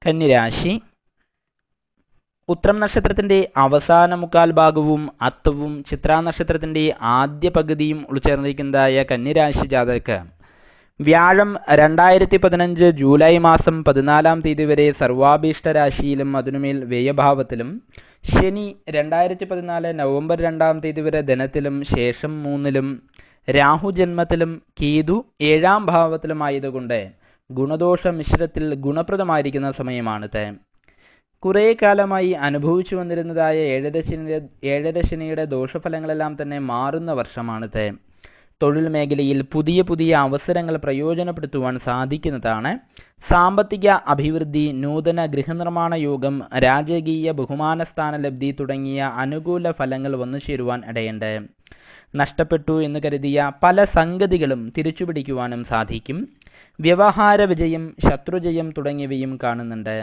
കന്നിരാശി ഉത്രം നക്ഷത്രത്തിന്റെ അവസാന മുക്കാൽ ഭാഗവും അത്തവും ചിത്രാ നക്ഷത്രത്തിന്റെ ആദ്യ പകുതിയും ഉൾച്ചേർന്നിരിക്കുന്നതായ കന്നിരാശി ജാതകർക്ക് വ്യാഴം രണ്ടായിരത്തി പതിനഞ്ച് ജൂലൈ മാസം പതിനാലാം തീയതി വരെ സർവാഭീഷ്ട രാശിയിലും അതിനുമേൽ വ്യയഭാവത്തിലും ശനി രണ്ടായിരത്തി പതിനാല് നവംബർ രണ്ടാം തീയതി വരെ ധനത്തിലും ശേഷം മൂന്നിലും രാഹു ജന്മത്തിലും കേതു ഏഴാം ഭാവത്തിലുമായതുകൊണ്ട് ഗുണദോഷ മിശ്രത്തിൽ ഗുണപ്രദമായിരിക്കുന്ന സമയമാണിത് കുറേ കാലമായി അനുഭവിച്ചു വന്നിരുന്നതായ ഏഴരശനിയുടെ ഏഴരശനിയുടെ ദോഷഫലങ്ങളെല്ലാം തന്നെ മാറുന്ന വർഷമാണിത് തൊഴിൽ മേഖലയിൽ പുതിയ പുതിയ അവസരങ്ങൾ പ്രയോജനപ്പെടുത്തുവാൻ സാധിക്കുന്നതാണ് സാമ്പത്തിക അഭിവൃദ്ധി നൂതന ഗൃഹനിർമ്മാണ യോഗം രാജകീയ ബഹുമാനസ്ഥാന ലബ്ധി തുടങ്ങിയ അനുകൂല ഫലങ്ങൾ വന്നു ചേരുവാൻ ഇടയുണ്ട് നഷ്ടപ്പെട്ടു എന്ന് കരുതിയ പല സംഗതികളും തിരിച്ചുപിടിക്കുവാനും സാധിക്കും വ്യവഹാര വിജയം ശത്രുജയം തുടങ്ങിയവയും കാണുന്നുണ്ട്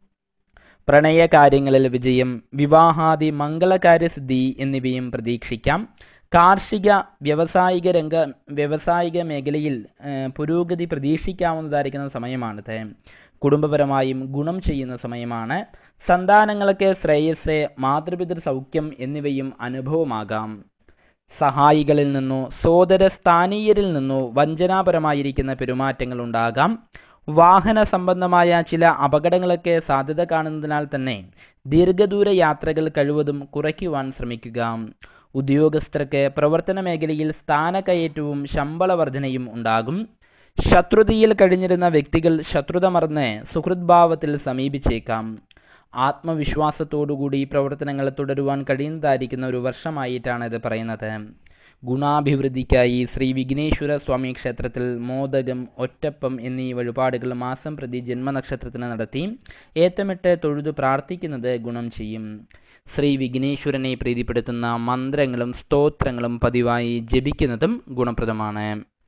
പ്രണയ കാര്യങ്ങളിൽ വിജയം വിവാഹാദി മംഗളകാര്യസിദ്ധി എന്നിവയും പ്രതീക്ഷിക്കാം കാർഷിക വ്യാവസായിക രംഗ വ്യാവസായിക മേഖലയിൽ ഏഹ്, പുരോഗതി പ്രതീക്ഷിക്കാവുന്നതായിരിക്കുന്ന സമയമാണിത് കുടുംബപരമായും ഗുണം ചെയ്യുന്ന സമയമാണ് സന്താനങ്ങൾക്ക് ശ്രേയസ് മാതൃപിതൃ സൗഖ്യം എന്നിവയും അനുഭവമാകാം സഹായികളിൽ നിന്നോ സോദര സ്ഥാനീയരിൽ നിന്നോ വഞ്ചനാപരമായിരിക്കുന്ന പെരുമാറ്റങ്ങൾ ഉണ്ടാകാം വാഹന സംബന്ധമായ ചില അപകടങ്ങളൊക്കെ സാധ്യത കാണുന്നതിനാൽ തന്നെ ദീർഘദൂര യാത്രകൾ കഴിവതും കുറയ്ക്കുവാൻ ശ്രമിക്കുക ഉദ്യോഗസ്ഥർക്ക് പ്രവർത്തന മേഖലയിൽ സ്ഥാനക്കയറ്റവും ശമ്പള വർധനയും ഉണ്ടാകും ശത്രുതയിൽ കഴിഞ്ഞിരുന്ന വ്യക്തികൾ ശത്രുത മറന്ന് സുഹൃദ്ഭാവത്തിൽ സമീപിച്ചേക്കാം ആത്മവിശ്വാസത്തോടുകൂടി പ്രവർത്തനങ്ങൾ തുടരുവാൻ കഴിയുന്നതായിരിക്കുന്ന ഒരു വർഷമായിട്ടാണ് ഇത് പറയുന്നത് ഗുണാഭിവൃദ്ധിക്കായി ശ്രീ വിഘ്നേശ്വര സ്വാമി ക്ഷേത്രത്തിൽ മോദകം ഒറ്റപ്പം എന്നീ വഴിപാടുകൾ മാസം പ്രതി ജന്മനക്ഷത്രത്തിന് നടത്തി ഏത്തമിട്ട് തൊഴുതു പ്രാർത്ഥിക്കുന്നത് ഗുണം ചെയ്യും ശ്രീ വിഘ്നേശ്വരനെ പ്രീതിപ്പെടുത്തുന്ന മന്ത്രങ്ങളും സ്തോത്രങ്ങളും പതിവായി ജപിക്കുന്നതും ഗുണപ്രദമാണ്